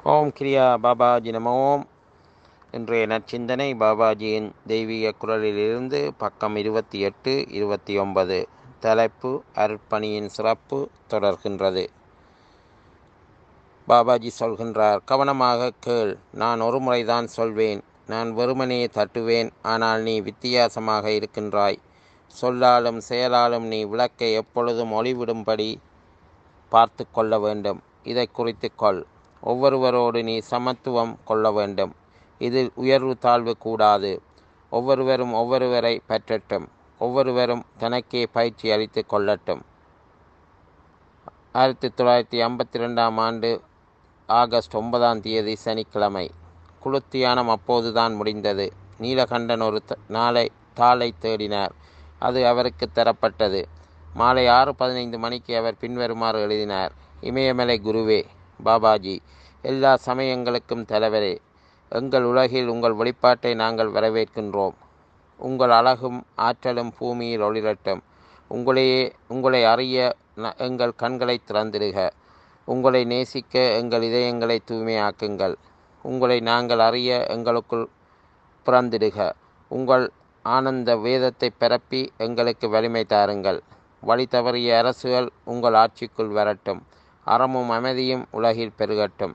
ஓம் கிரியா பாபாஜி நமோம் இன்றைய நற்சிந்தனை பாபாஜியின் தெய்வீக குரலிலிருந்து பக்கம் இருபத்தி எட்டு இருபத்தி ஒன்பது தலைப்பு அர்ப்பணியின் சிறப்பு தொடர்கின்றது பாபாஜி சொல்கின்றார் கவனமாக கேள் நான் ஒரு முறைதான் சொல்வேன் நான் வெறுமனே தட்டுவேன் ஆனால் நீ வித்தியாசமாக இருக்கின்றாய் சொல்லாலும் செயலாலும் நீ விளக்கை எப்பொழுதும் ஒளிவிடும்படி பார்த்து கொள்ள வேண்டும் இதை குறித்து கொள் ஒவ்வொருவரோடு நீ சமத்துவம் கொள்ள வேண்டும் இதில் உயர்வு தாழ்வு கூடாது ஒவ்வொருவரும் ஒவ்வொருவரை பற்றட்டும் ஒவ்வொருவரும் தனக்கே பயிற்சி அளித்து கொள்ளட்டும் ஆயிரத்தி தொள்ளாயிரத்தி ஐம்பத்தி ரெண்டாம் ஆண்டு ஆகஸ்ட் ஒன்பதாம் தேதி சனிக்கிழமை குளுத்தியானம் அப்போதுதான் முடிந்தது நீலகண்டன் ஒரு த- நாளை தாளை தேடினார் அது அவருக்கு தரப்பட்டது மாலை ஆறு பதினைந்து மணிக்கு அவர் பின்வருமாறு எழுதினார் இமயமலை குருவே பாபாஜி எல்லா சமயங்களுக்கும் தலைவரே எங்கள் உலகில் உங்கள் வெளிப்பாட்டை நாங்கள் வரவேற்கின்றோம் உங்கள் அழகும் ஆற்றலும் பூமியில் ஒளிரட்டும் உங்களையே உங்களை அறிய ந- எங்கள் கண்களை திறந்திடுக உங்களை நேசிக்க எங்கள் இதயங்களை தூய்மையாக்குங்கள் உங்களை நாங்கள் அறிய எங்களுக்குள் பிறந்திடுக உங்கள் ஆனந்த வேதத்தை பரப்பி எங்களுக்கு வலிமை தாருங்கள் வழி தவறிய அரசுகள் உங்கள் ஆட்சிக்குள் வரட்டும் அறமும் அமைதியும் உலகில் பெருகட்டும்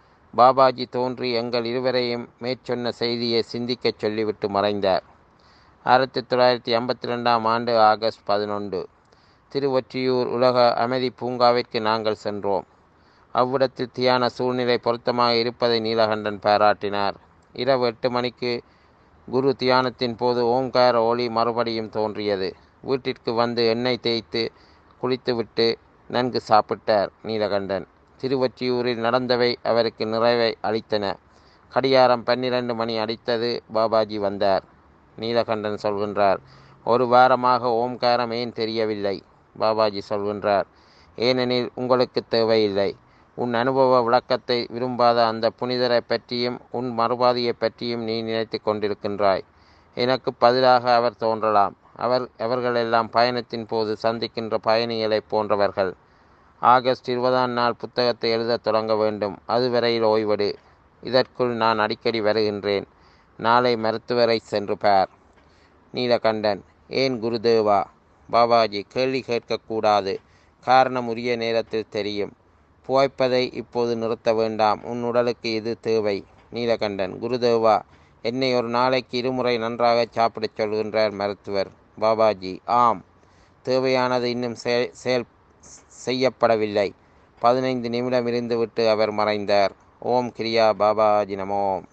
பாபாஜி தோன்றி எங்கள் இருவரையும் மேற்சொன்ன செய்தியை சிந்திக்கச் சொல்லிவிட்டு மறைந்தார் ஆயிரத்தி தொள்ளாயிரத்தி ஐம்பத்தி ரெண்டாம் ஆண்டு ஆகஸ்ட் பதினொன்று திருவொற்றியூர் உலக அமைதி பூங்காவிற்கு நாங்கள் சென்றோம் அவ்விடத்தில் தியான சூழ்நிலை பொருத்தமாக இருப்பதை நீலகண்டன் பாராட்டினார் இரவு எட்டு மணிக்கு குரு தியானத்தின் போது ஓம்கார ஒளி மறுபடியும் தோன்றியது வீட்டிற்கு வந்து எண்ணெய் தேய்த்து குளித்துவிட்டு நன்கு சாப்பிட்டார் நீலகண்டன் திருவொற்றியூரில் நடந்தவை அவருக்கு நிறைவை அளித்தன கடியாரம் பன்னிரண்டு மணி அடித்தது பாபாஜி வந்தார் நீலகண்டன் சொல்கின்றார் ஒரு வாரமாக ஓம்காரம் ஏன் தெரியவில்லை பாபாஜி சொல்கின்றார் ஏனெனில் உங்களுக்கு தேவையில்லை உன் அனுபவ விளக்கத்தை விரும்பாத அந்த புனிதரை பற்றியும் உன் மறுபாதியை பற்றியும் நீ நினைத்து கொண்டிருக்கின்றாய் எனக்கு பதிலாக அவர் தோன்றலாம் அவர் அவர்களெல்லாம் பயணத்தின் போது சந்திக்கின்ற பயணிகளைப் போன்றவர்கள் ஆகஸ்ட் இருபதாம் நாள் புத்தகத்தை எழுதத் தொடங்க வேண்டும் அதுவரையில் ஓய்வெடு இதற்குள் நான் அடிக்கடி வருகின்றேன் நாளை மருத்துவரை சென்று பார் நீலகண்டன் ஏன் குருதேவா பாபாஜி கேள்வி கேட்கக்கூடாது காரணம் உரிய நேரத்தில் தெரியும் புகைப்பதை இப்போது நிறுத்த வேண்டாம் உன் உடலுக்கு இது தேவை நீலகண்டன் குருதேவா என்னை ஒரு நாளைக்கு இருமுறை நன்றாக சாப்பிடச் சொல்கின்றார் மருத்துவர் பாபாஜி ஆம் தேவையானது இன்னும் செய- செயல் செய்யப்படவில்லை பதினைந்து நிமிடம் இருந்துவிட்டு அவர் மறைந்தார் ஓம் கிரியா பாபாஜி நமோம்